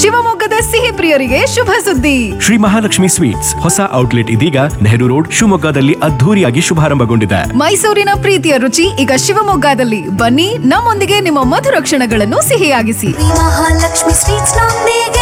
ಶಿವಮೊಗ್ಗದ ಸಿಹಿ ಪ್ರಿಯರಿಗೆ ಶುಭ ಸುದ್ದಿ ಶ್ರೀ ಮಹಾಲಕ್ಷ್ಮಿ ಸ್ವೀಟ್ಸ್ ಹೊಸ ಔಟ್ಲೆಟ್ ಇದೀಗ ನೆಹರು ರೋಡ್ ಶಿವಮೊಗ್ಗದಲ್ಲಿ ಅದ್ಧೂರಿಯಾಗಿ ಶುಭಾರಂಭಗೊಂಡಿದೆ ಮೈಸೂರಿನ ಪ್ರೀತಿಯ ರುಚಿ ಈಗ ಶಿವಮೊಗ್ಗದಲ್ಲಿ ಬನ್ನಿ ನಮ್ಮೊಂದಿಗೆ ನಿಮ್ಮ ಮಧುರ ಕ್ಷಣಗಳನ್ನು ಸಿಹಿಯಾಗಿಸಿ ಮಹಾಲಕ್ಷ್ಮಿ ಸ್ವೀಟ್ಸ್ ನೊಂದಿಗೆ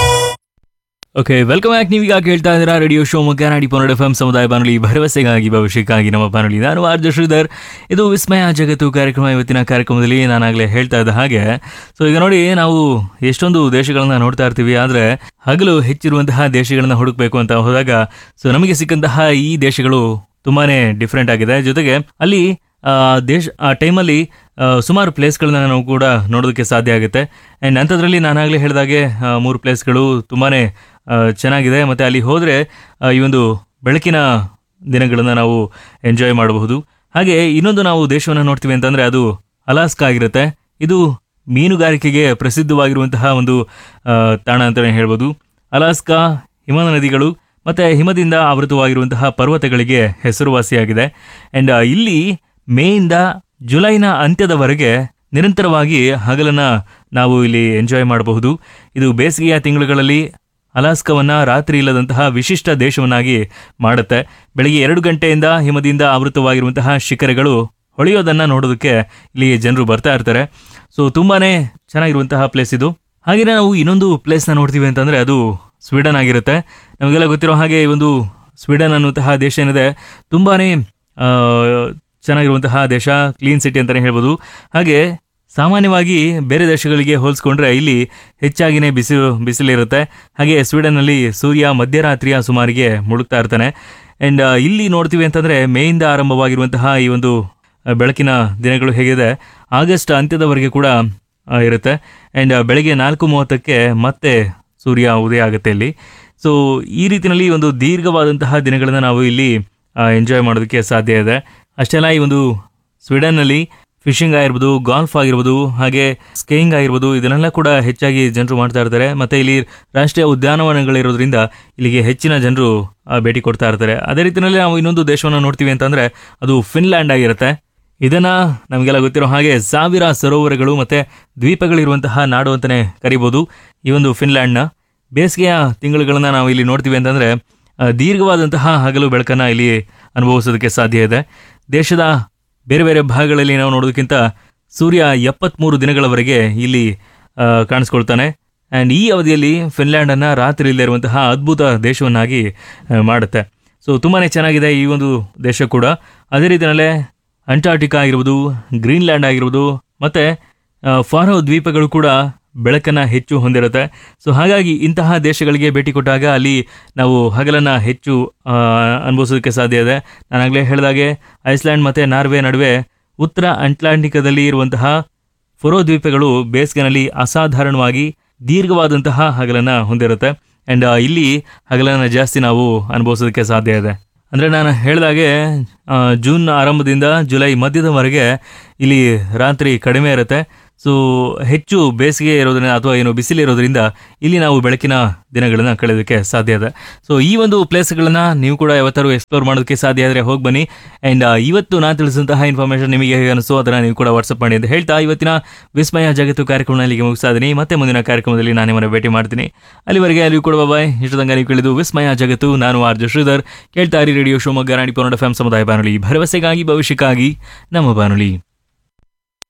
ಓಕೆ ವೆಲ್ಕಮ್ ಬ್ಯಾಕ್ ನೀವೀಗ ಕೇಳ್ತಾ ಇದ್ದೀರಾ ರೇಡಿಯೋ ಶಿವಮೊಗ್ಗ ನಾಡಿ ಪೊನ್ನಡ ಎಫ್ ಎಂ ಸಮುದಾಯ ಬಾನುಲಿ ಭರವಸೆಗಾಗಿ ಭವಿಷ್ಯಕ್ಕಾಗಿ ನಮ್ಮ ಬಾನುಲಿ ನಾನು ಆರ್ಜ ಶ್ರೀಧರ್ ಇದು ವಿಸ್ಮಯ ಜಗತ್ತು ಕಾರ್ಯಕ್ರಮ ಇವತ್ತಿನ ಕಾರ್ಯಕ್ರಮದಲ್ಲಿ ನಾನಾಗಲೇ ಹೇಳ್ತಾ ಇದ್ದ ಹಾಗೆ ಸೊ ಈಗ ನೋಡಿ ನಾವು ಎಷ್ಟೊಂದು ದೇಶಗಳನ್ನ ನೋಡ್ತಾ ಇರ್ತೀವಿ ಆದರೆ ಹಗಲು ಹೆಚ್ಚಿರುವಂತಹ ದೇಶಗಳನ್ನ ಹುಡುಕ್ಬೇಕು ಅಂತ ಹೋದಾಗ ಸೊ ನಮಗೆ ಸಿಕ್ಕಂತಹ ಈ ದೇಶಗಳು ತುಂಬಾನೇ ಡಿಫ್ರೆಂಟ್ ಆಗಿದೆ ಜೊತೆಗೆ ಅಲ್ಲಿ ಆ, ದೇಶ ಆ ಟೈಮಲ್ಲಿ ಸುಮಾರು ಪ್ಲೇಸ್ಗಳನ್ನ ನಾವು ಕೂಡ ನೋಡೋದಕ್ಕೆ ಸಾಧ್ಯ ಆಗುತ್ತೆ ಆ್ಯಂಡ್ ಅಂಥದ್ರಲ್ಲಿ ನಾನಾಗಲೇ ಹೇಳಿದಾಗೆ ಆ, ಮೂರು ಪ್ಲೇಸ್ಗಳು ತುಂಬಾ ಚೆನ್ನಾಗಿದೆ ಮತ್ತು ಅಲ್ಲಿ ಹೋದರೆ ಈ ಒಂದು ಬೆಳಕಿನ ದಿನಗಳನ್ನು ನಾವು ಎಂಜಾಯ್ ಮಾಡಬಹುದು ಹಾಗೆ ಇನ್ನೊಂದು ನಾವು ದೇಶವನ್ನು ನೋಡ್ತೀವಿ ಅಂತಂದರೆ ಅದು ಅಲಾಸ್ಕಾ ಆಗಿರುತ್ತೆ ಇದು ಮೀನುಗಾರಿಕೆಗೆ ಪ್ರಸಿದ್ಧವಾಗಿರುವಂತಹ ಒಂದು ಆ, ತಾಣ ಅಂತಲೇ ಹೇಳ್ಬೋದು ಅಲಾಸ್ಕಾ ಹಿಮ ನದಿಗಳು ಮತ್ತು ಹಿಮದಿಂದ ಆವೃತವಾಗಿರುವಂತಹ ಪರ್ವತಗಳಿಗೆ ಹೆಸರುವಾಸಿಯಾಗಿದೆ ಆ್ಯಂಡ್ ಇಲ್ಲಿ ಮೇಯಿಂದ ಜುಲೈನ ಅಂತ್ಯದವರೆಗೆ ನಿರಂತರವಾಗಿ ಹಗಲನ್ನ ನಾವು ಇಲ್ಲಿ ಎಂಜಾಯ್ ಮಾಡಬಹುದು ಇದು ಬೇಸಿಗೆಯ ತಿಂಗಳುಗಳಲ್ಲಿ ಅಲಾಸ್ಕವನ್ನ ರಾತ್ರಿ ಇಲ್ಲದಂತಹ ವಿಶಿಷ್ಟ ದೇಶವನ್ನಾಗಿ ಮಾಡುತ್ತೆ ಬೆಳಿಗ್ಗೆ ಎರಡು ಗಂಟೆಯಿಂದ ಹಿಮದಿಂದ ಆವೃತವಾಗಿರುವಂತಹ ಶಿಖರಗಳು ಹೊಳೆಯೋದನ್ನ ನೋಡೋದಕ್ಕೆ ಇಲ್ಲಿ ಜನರು ಬರ್ತಾ ಇರ್ತಾರೆ ಸೊ ತುಂಬಾನೇ ಚೆನ್ನಾಗಿರುವಂತಹ ಪ್ಲೇಸ್ ಇದು ಹಾಗೆಯೇ ನಾವು ಇನ್ನೊಂದು ಪ್ಲೇಸ್ನ ನೋಡ್ತೀವಿ ಅಂತಂದ್ರೆ ಅದು ಸ್ವೀಡನ್ ಆಗಿರುತ್ತೆ ನಮಗೆಲ್ಲ ಗೊತ್ತಿರೋ ಹಾಗೆ ಈ ಒಂದು ಸ್ವೀಡನ್ ಅನ್ನುವಂತಹ ದೇಶ ಏನಿದೆ ತುಂಬಾನೇ ಆ, ಚೆನ್ನಾಗಿರುವಂತಹ ದೇಶ ಕ್ಲೀನ್ ಸಿಟಿ ಅಂತಲೇ ಹೇಳ್ಬೋದು ಹಾಗೆ ಸಾಮಾನ್ಯವಾಗಿ ಬೇರೆ ದೇಶಗಳಿಗೆ ಹೋಲಿಸ್ಕೊಂಡ್ರೆ ಇಲ್ಲಿ ಹೆಚ್ಚಾಗಿನೇ ಬಿಸಿಲು ಬಿಸಿಲಿರುತ್ತೆ ಹಾಗೆ ಸ್ವೀಡನ್ನಲ್ಲಿ ಸೂರ್ಯ ಮಧ್ಯರಾತ್ರಿಯ ಸುಮಾರಿಗೆ ಮುಳುಗ್ತಾ ಇರ್ತಾನೆ ಆ್ಯಂಡ್ ಇಲ್ಲಿ ನೋಡ್ತೀವಿ ಅಂತಂದರೆ ಮೇಯಿಂದ ಆರಂಭವಾಗಿರುವಂತಹ ಈ ಒಂದು ಆ, ಬೆಳಕಿನ ದಿನಗಳು ಹೇಗಿದೆ ಆಗಸ್ಟ್ ಅಂತ್ಯದವರೆಗೆ ಕೂಡ ಆ, ಇರುತ್ತೆ ಆ್ಯಂಡ್ ಬೆಳಗ್ಗೆ ನಾಲ್ಕು ಮೂವತ್ತಕ್ಕೆ ಮತ್ತೆ ಸೂರ್ಯ ಉದಯ ಆಗುತ್ತೆ ಇಲ್ಲಿ ಸೊ ಈ ರೀತಿಯಲ್ಲಿ ಒಂದು ದೀರ್ಘವಾದಂತಹ ದಿನಗಳನ್ನು ನಾವು ಇಲ್ಲಿ ಎಂಜಾಯ್ ಮಾಡೋದಕ್ಕೆ ಸಾಧ್ಯ ಇದೆ ಅಷ್ಟೆಲ್ಲ ಈ ಒಂದು ಸ್ವೀಡನ್ನಲ್ಲಿ ಫಿಶಿಂಗ್ ಆಗಿರ್ಬೋದು ಗಾಲ್ಫ್ ಆಗಿರ್ಬೋದು ಹಾಗೆ ಸ್ಕೇಯಿಂಗ್ ಆಗಿರ್ಬೋದು ಇದನ್ನೆಲ್ಲ ಕೂಡ ಹೆಚ್ಚಾಗಿ ಜನರು ಮಾಡ್ತಾ ಇರ್ತಾರೆ ಮತ್ತೆ ಇಲ್ಲಿ ರಾಷ್ಟ್ರೀಯ ಉದ್ಯಾನವನಗಳಿರೋದ್ರಿಂದ ಇಲ್ಲಿಗೆ ಹೆಚ್ಚಿನ ಜನರು ಆ, ಭೇಟಿ ಕೊಡ್ತಾ ಇರ್ತಾರೆ ಅದೇ ರೀತಿಯಲ್ಲಿ ನಾವು ಇನ್ನೊಂದು ದೇಶವನ್ನು ನೋಡ್ತೀವಿ ಅಂತಂದ್ರೆ ಅದು ಫಿನ್ಲ್ಯಾಂಡ್ ಆಗಿರುತ್ತೆ ಇದನ್ನ ನಮಗೆಲ್ಲ ಗೊತ್ತಿರೋ ಹಾಗೆ ಸಾವಿರ ಸರೋವರಗಳು ಮತ್ತೆ ದ್ವೀಪಗಳಿರುವಂತಹ ನಾಡು ಅಂತಾನೆ ಕರಿಬಹುದು ಈ ಒಂದು ಫಿನ್ಲ್ಯಾಂಡ್ನ ಬೇಸಿಗೆಯ ತಿಂಗಳುಗಳನ್ನ ನಾವು ಇಲ್ಲಿ ನೋಡ್ತೀವಿ ಅಂತಂದ್ರೆ ಆ, ದೀರ್ಘವಾದಂತಹ ಹಗಲು ಬೆಳಕನ್ನ ಇಲ್ಲಿ ಅನುಭವಿಸೋದಕ್ಕೆ ಸಾಧ್ಯ ಇದೆ ದೇಶದ ಬೇರೆ ಬೇರೆ ಭಾಗಗಳಲ್ಲಿ ನಾವು ನೋಡೋದಕ್ಕಿಂತ ಸೂರ್ಯ ಎಪ್ಪತ್ಮೂರು ದಿನಗಳವರೆಗೆ ಇಲ್ಲಿ ಆ, ಕಾಣಿಸ್ಕೊಳ್ತಾನೆ ಆ್ಯಂಡ್ ಈ ಅವಧಿಯಲ್ಲಿ ಫಿನ್ಲ್ಯಾಂಡನ್ನು ರಾತ್ರಿ ಇಲ್ಲದೆ ಇರುವಂತಹ ಅದ್ಭುತ ದೇಶವನ್ನಾಗಿ ಆ, ಮಾಡುತ್ತೆ ಸೊ ತುಂಬಾ ಚೆನ್ನಾಗಿದೆ ಈ ಒಂದು ದೇಶ ಕೂಡ ಅದೇ ರೀತಿಯಲ್ಲೇ ಅಂಟಾರ್ಟಿಕಾ ಆಗಿರ್ಬೋದು ಗ್ರೀನ್ಲ್ಯಾಂಡ್ ಆಗಿರ್ಬೋದು ಮತ್ತು ಫಾರೋ ದ್ವೀಪಗಳು ಕೂಡ ಬೆಳಕನ್ನು ಹೆಚ್ಚು ಹೊಂದಿರುತ್ತೆ ಸೊ ಹಾಗಾಗಿ ಇಂತಹ ದೇಶಗಳಿಗೆ ಭೇಟಿ ಕೊಟ್ಟಾಗ ಅಲ್ಲಿ ನಾವು ಹಗಲನ್ನು ಹೆಚ್ಚು ಆ, ಅನುಭವಿಸೋದಕ್ಕೆ ಸಾಧ್ಯ ಇದೆ ನಾನಾಗಲೇ ಹೇಳಿದಾಗೆ ಐಸ್ಲ್ಯಾಂಡ್ ಮತ್ತು ನಾರ್ವೆ ನಡುವೆ ಉತ್ತರ ಅಟ್ಲಾಂಟಿಕದಲ್ಲಿ ಇರುವಂತಹ ಫೊರೋ ದ್ವೀಪಗಳು ಬೇಸಿಗೆನಲ್ಲಿ ಅಸಾಧಾರಣವಾಗಿ ದೀರ್ಘವಾದಂತಹ ಹಗಲನ್ನು ಹೊಂದಿರುತ್ತೆ ಆ್ಯಂಡ್ ಇಲ್ಲಿ ಹಗಲನ್ನು ಜಾಸ್ತಿ ನಾವು ಅನುಭವಿಸೋದಕ್ಕೆ ಸಾಧ್ಯ ಇದೆ ಅಂದರೆ ನಾನು ಹೇಳಿದಾಗೆ ಆ, ಜೂನ್ ಆರಂಭದಿಂದ ಜುಲೈ ಮಧ್ಯದವರೆಗೆ ಇಲ್ಲಿ ರಾತ್ರಿ ಕಡಿಮೆ ಇರುತ್ತೆ ಸೊ ಹೆಚ್ಚು ಬೇಸಿಗೆ ಇರೋದ್ರಿಂದ ಅಥವಾ ಏನು ಬಿಸಿಲಿರೋದ್ರಿಂದ ಇಲ್ಲಿ ನಾವು ಬೆಳಕಿನ ದಿನಗಳನ್ನು ಕಳೆಯೋದಕ್ಕೆ ಸಾಧ್ಯ ಇದೆ ಸೊ ಈ ಒಂದು ಪ್ಲೇಸ್ಗಳನ್ನು ನೀವು ಕೂಡ ಯಾವತ್ತಾರು ಎಕ್ಸ್ಪ್ಲೋರ್ ಮಾಡೋದಕ್ಕೆ ಸಾಧ್ಯ ಆದರೆ ಹೋಗಿ ಬನ್ನಿ ಆ್ಯಂಡ್ ಇವತ್ತು ನಾನು ತಿಳಿಸಿದಂತಹ ಇನ್ಫಾರ್ಮೇಷನ್ ನಿಮಗೆ ಹೇಗೆ ಅನಿಸೋ ಅದನ್ನು ನೀವು ಕೂಡ ವಾಟ್ಸಪ್ ಮಾಡಿ ಅಂತ ಹೇಳ್ತಾ ಇವತ್ತಿನ ವಿಸ್ಮಯ ಜಗತ್ತು ಕಾರ್ಯಕ್ರಮ ಇಲ್ಲಿಗೆ ಮುಗಿಸ್ತಾ ಇದ್ದೀನಿ ಮತ್ತೆ ಮುಂದಿನ ಕಾರ್ಯಕ್ರಮದಲ್ಲಿ ನಾನು ನಿಮ್ಮನ್ನು ಭೇಟಿ ಮಾಡ್ತೀನಿ ಅಲ್ಲಿವರೆಗೆ ಅಲ್ಲಿಯೂ ಕೂಡ ಬಾಯ್ ಇಷ್ಟು ತನಕ ನೀವು ಕೇಳಿದ್ದು ವಿಸ್ಮಯ ಜಗತ್ತು ನಾನು ಆರ್ ಜೆ ಶ್ರೀಧರ್ ಕೇಳ್ತಾ ಇರಿ ರೇಡಿಯೋ ಶಿವಮೊಗ್ಗ ರಾಣಿ ಪೌರ್ಣ ಎಫ್ ಸಮುದಾಯ ಬಾನುಲಿ ಭರವಸೆಗಾಗಿ ಭವಿಷ್ಯಕ್ಕಾಗಿ ನಮ್ಮ ಬಾನುಲಿ